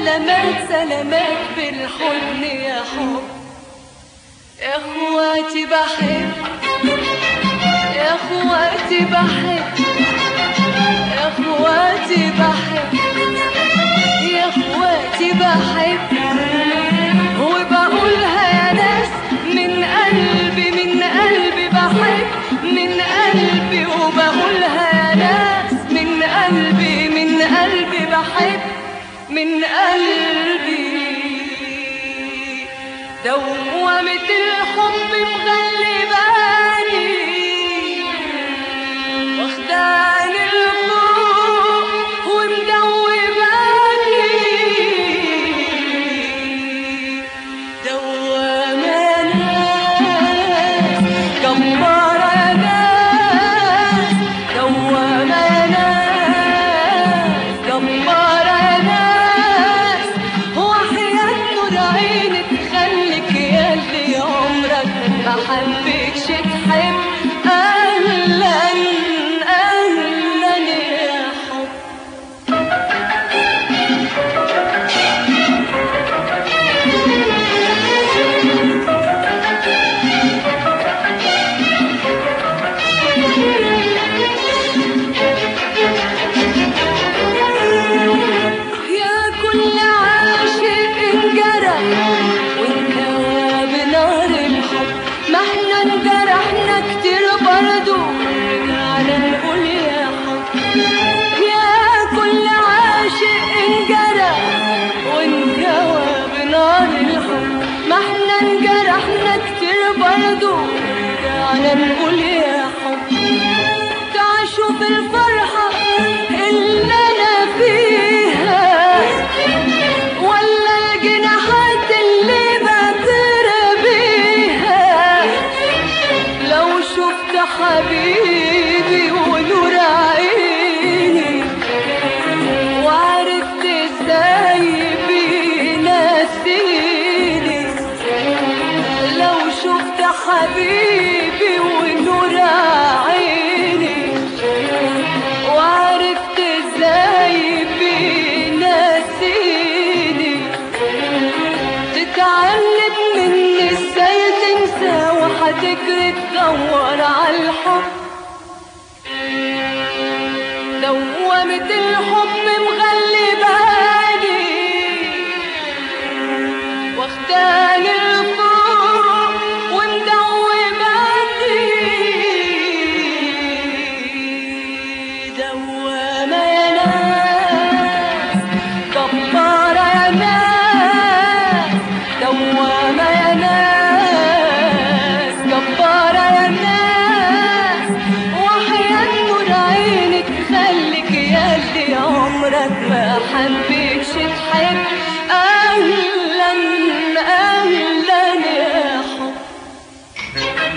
سلامات سلامات بالحضن يا حب يا اخواتي بحب يا اخواتي بحب يا اخواتي بحب يا اخواتي بحب وبقولها يا ناس من قلبي من قلبي بحب من قلبي وبقولها يا ناس من قلبي من قلبي بحب من قلبي دوامة الحب مغلباني واخداني لفوق ومدوباني دوامة ناس جبارة ناس دوامة ناس جبارة ناس وحياة نور عينك خليك ياللي عمرك ما حبكش تحب أهلا أهلا يا حب يا كل عاشق انجرح وانكوى بنار الحب ما احنا انجرحنا كتير برضو رجعنا نقول يا حب يا كل عاشق انجرح وانكوى بنار الحب ما احنا انجرحنا كتير برضو رجعنا نقول يا حب تعيشوا في الفرحة اللي أنا فيها ولا الجناحات اللي بطير بيها لو شفت حبيبي ونور عيني وعرفت ازاي بينسيني لو شفت حبيبي ونور عيني وعرفت ازاي بينسيني تتعلم مني ازاي تنسى وهتجري تدور على الحب دوامة الحب مغلباني واخداني لفوق ومدوباني دوامة يا ناس جبارة يا ناس دوامة يا ناس جبارة يا ناس وحياة نور عينك خليك ياللي عمرك ما حبيتش تحب أهلا أهلا يا حب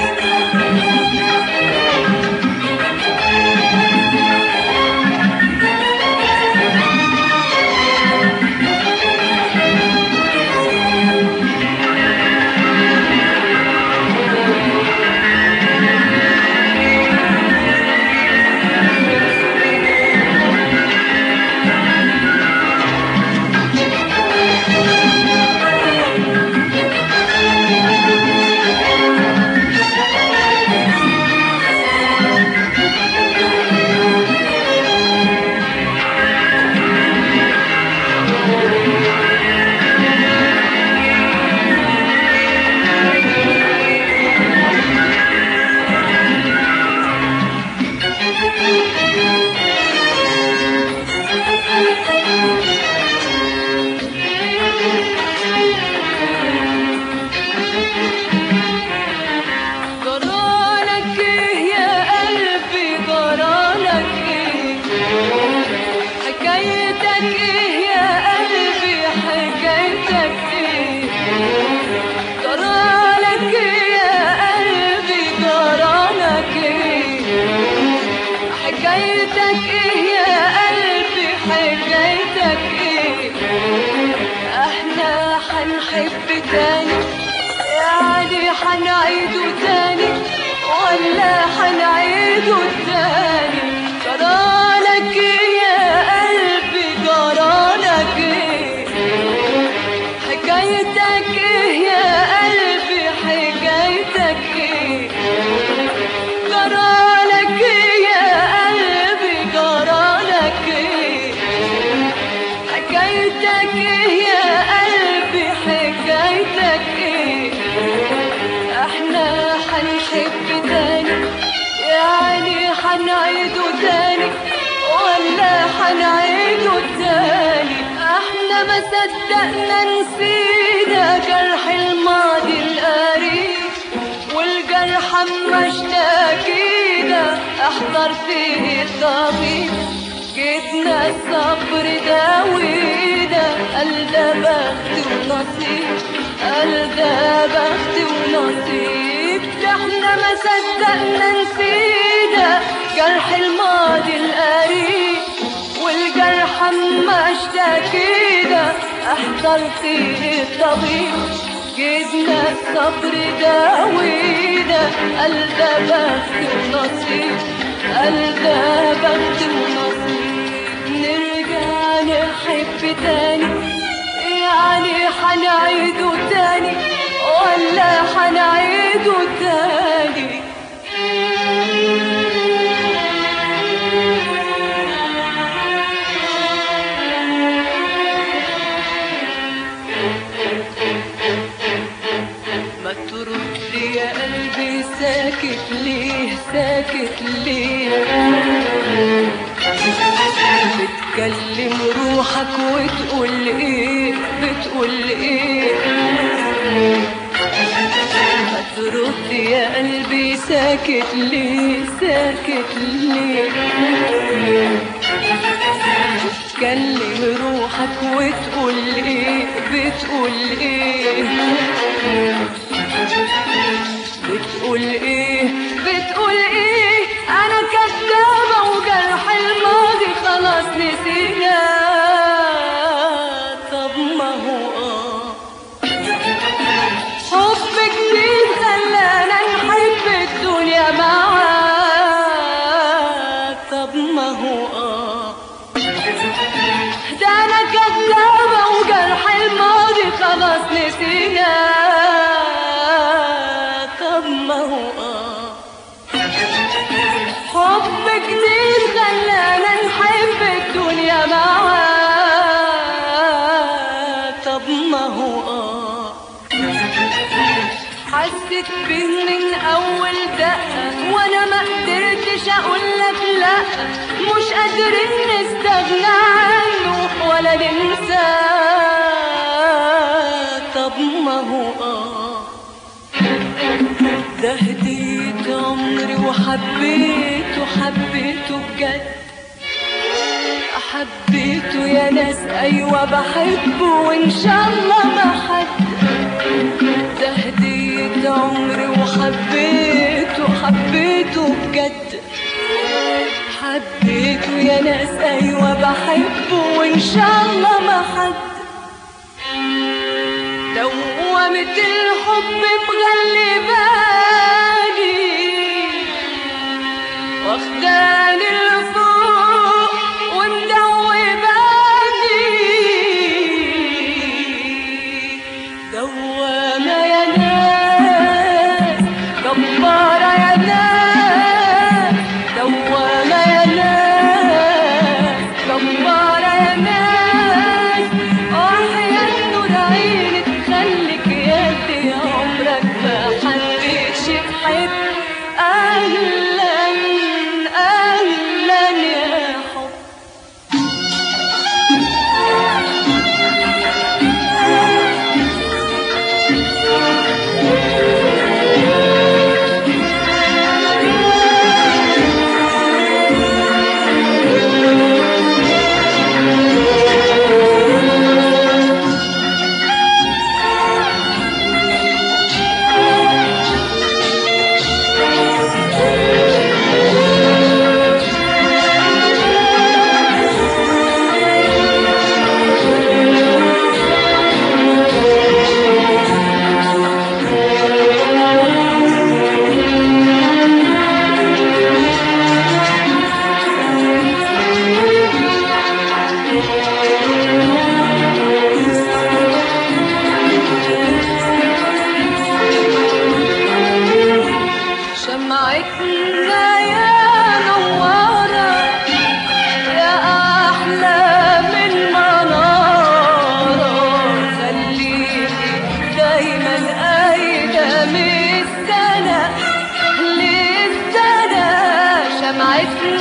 جرالك ايه يا قلبي جرالك ايه حكايتك ايه يا قلبي حكايتك ايه جرالك ايه يا قلبي جرالك ايه حكايتك ايه يا قلبي حكايتك ايه احنا حنحب تاني يعني حنعيده تاني ولا حنعيده تاني جرالك ايه يا قلبي جرالك ايه حنعيده تاني ولا حنعيده تاني احنا ما صدقنا نسينا جرح الماضي القريب والجرح اما اشتكينا احضر فيه الطبيب جبنا الصبر داوينا قال ده بخت ونصيب قال ده بخت ونصيب ده احنا ما صدقنا نسينا جرح الماضي القريب والجرح اما اشتكينا احضر فيه الطبيب جبنا الصبر داوينا قال ده بخت ونصيب قال ده بخت ونصيب نرجع نحب تاني يعني حنعيده تاني ولا حنعيده تاني ما ترد يا قلبي ساكت ليه ساكت ليه بتكلم روحك وتقول ايه بتقول ايه ما ترد يا قلبي ساكت ليه ساكت ليه بتكلم روحك وتقول ايه بتقول ايه بتقول ايه بتقول ايه انا كدابة وجرح الماضي خلاص نسينا طب ما هو اه حب جديد خلانا نحب الدنيا معاك طب ما هو اه ده انا كدابة وجرح الماضي خلاص نسينا طب ما هو اه حب جديد خلانا نحب الدنيا معاك طب ما هو اه حسيت بيه من اول دقة وانا ما قدرتش اقول لك لا مش قادرين نستغنى عنه ولا ننساه طب ما هو اه ده هديت عمري وحبيته حبيته بجد حبيته يا ناس ايوه بحبه وان شاء الله ما حد ده هديت عمري وحبيته حبيته بجد حبيته يا ناس ايوه بحبه وان شاء الله ما حد دوامة الحب مغلباني واخداني لفوق ومدوباني دوامة يا ناس جبارة يا ناس دوامة يا ناس جبارة يا ناس وحياة نور عينك خليك يدي عمرك ما حد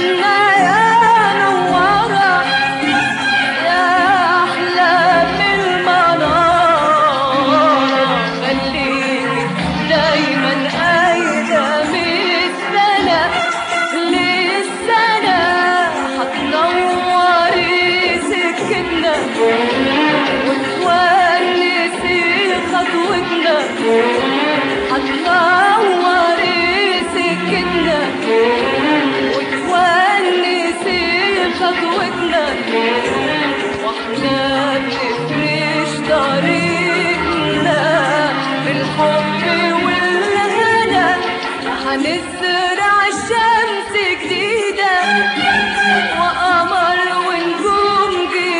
حياتنا يا نورة يا أحلى من المنارة خليكي دايما أيام السنة للسنة هتنوري سكتنا وتونسي خطوتنا هتنوري سكتنا وتونسي خطوتنا واحنا بنفرش طريقنا بالحب والهنا هنزرع الشمس جديدة وقمر ونجوم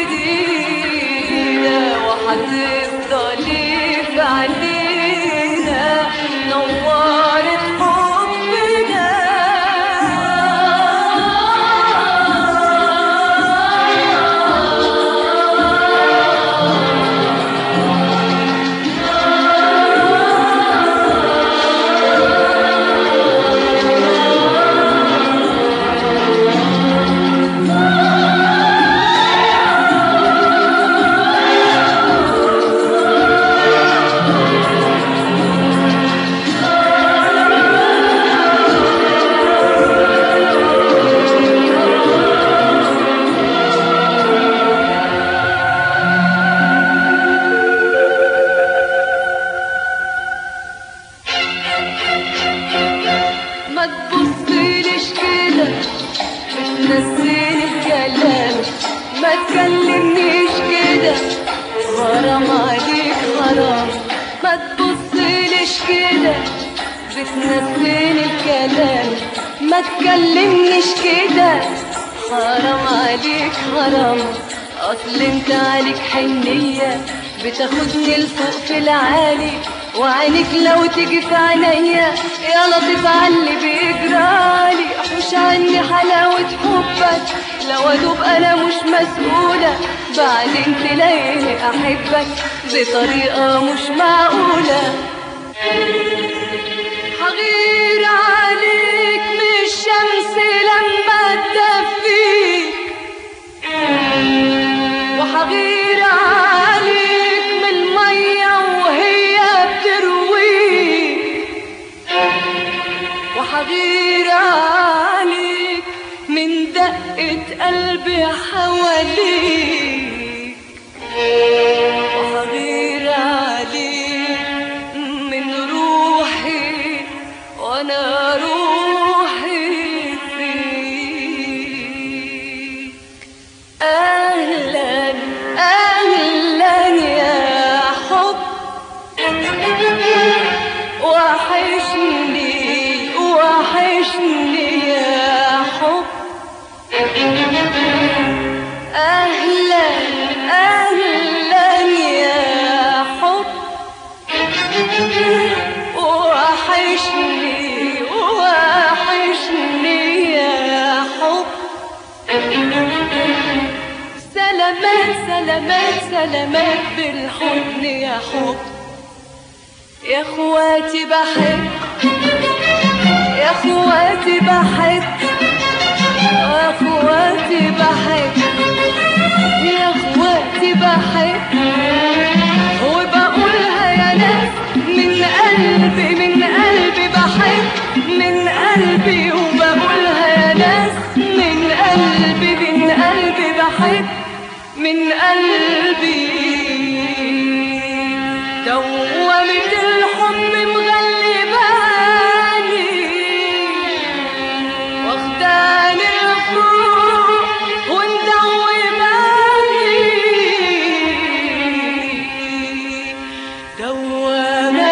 جديدة وهتفضلي في عينينا نورت حبنا ما تبصيليش كده بتنسيني الكلام ما تكلمنيش كده حرام عليك حرام ما تبصيليش كده بتنسيني الكلام ما تكلمنيش كده حرام عليك حرام اصل انت عليك حنية بتاخدني لفوق في العالي وعينك لو تيجي في عينيا يا لطيف عاللي بيجرالي حوش عني حلاوة حبك لو ادوب انا مش مسؤولة بعدين تلاقيني احبك بطريقة مش معقولة حغير عليك من الشمس لما تدفيك وحغير عليك من المية وهي بترويك وحغير عليك من دقة قلبي حواليك وحغير عليك من روحي وانا روحي فيك اهلا اهلا يا حب وحشني وحشني يا حب اهلا اهلا يا حب وحشني وحشني يا حب سلامات سلامات سلامات بالحضن يا حب يا اخواتي بحب يا اخواتي بحب يا اخواتي بحب يا اخواتي بحب وبقولها يا ناس من قلبي من قلبي بحب من قلبي وبقولها يا ناس من قلبي من قلبي بحب من قلبي دوامة الحب مغلباني واخداني لفوق ومدوباني دوامة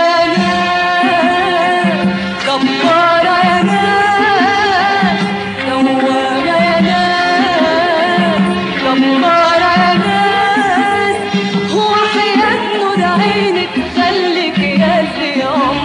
ناس جبارة يا ناس دوامة يا ناس جبارة يا ناس هو حياة نور عينك خليك يا اللي عمري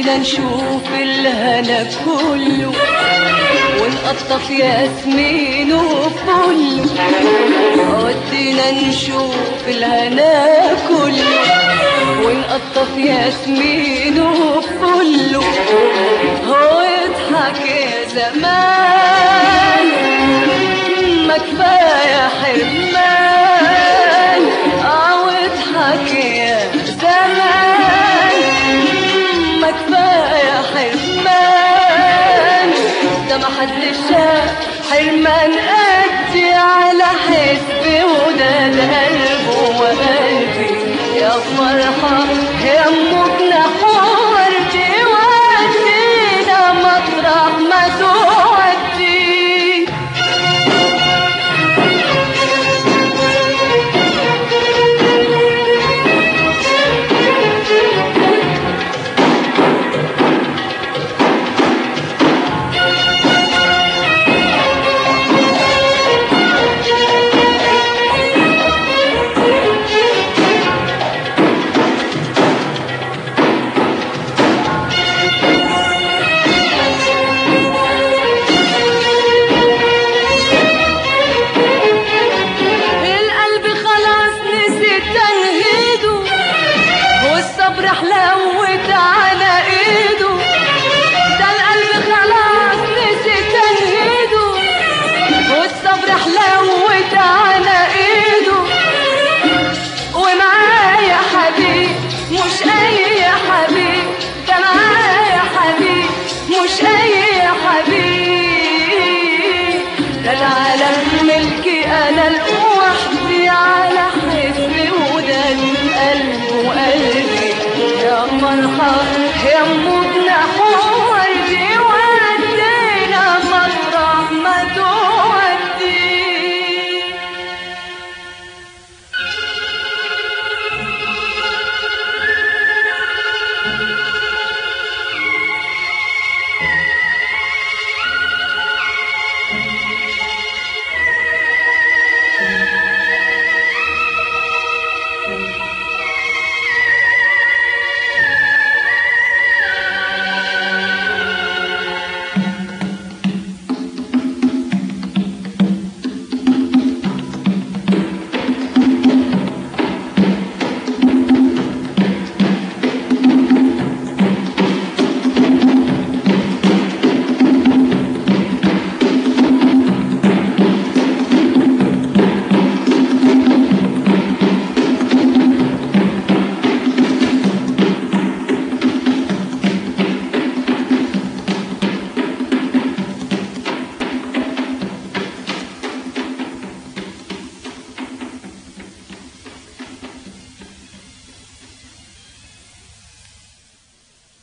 ودينا نشوف الهنا كله ونقطف ياسمين وفل ودينا نشوف الهنا كله ونقطف ياسمين وفل هو اضحك يا زمان ما كفايه حرمان اه اضحك يا زمان ما كفايه حرمان ده ما حد شاف حرمان قدي على حسبي وده قلبه وقلبي يا فرحة يا مجنح وردي ودينا مطرح ما تودي القلب خلاص نسي تنهيده والصبر حلوت على ايده ده القلب خلاص نسي تنهيده والصبر حلوت على ايده ومعايا حبيب مش اي حبيب ده معايا حبيب مش اي حبيب ده العالم ملكي انا لوحدي على حسبي وده القلب وقلبي يا فرحة يا مجنح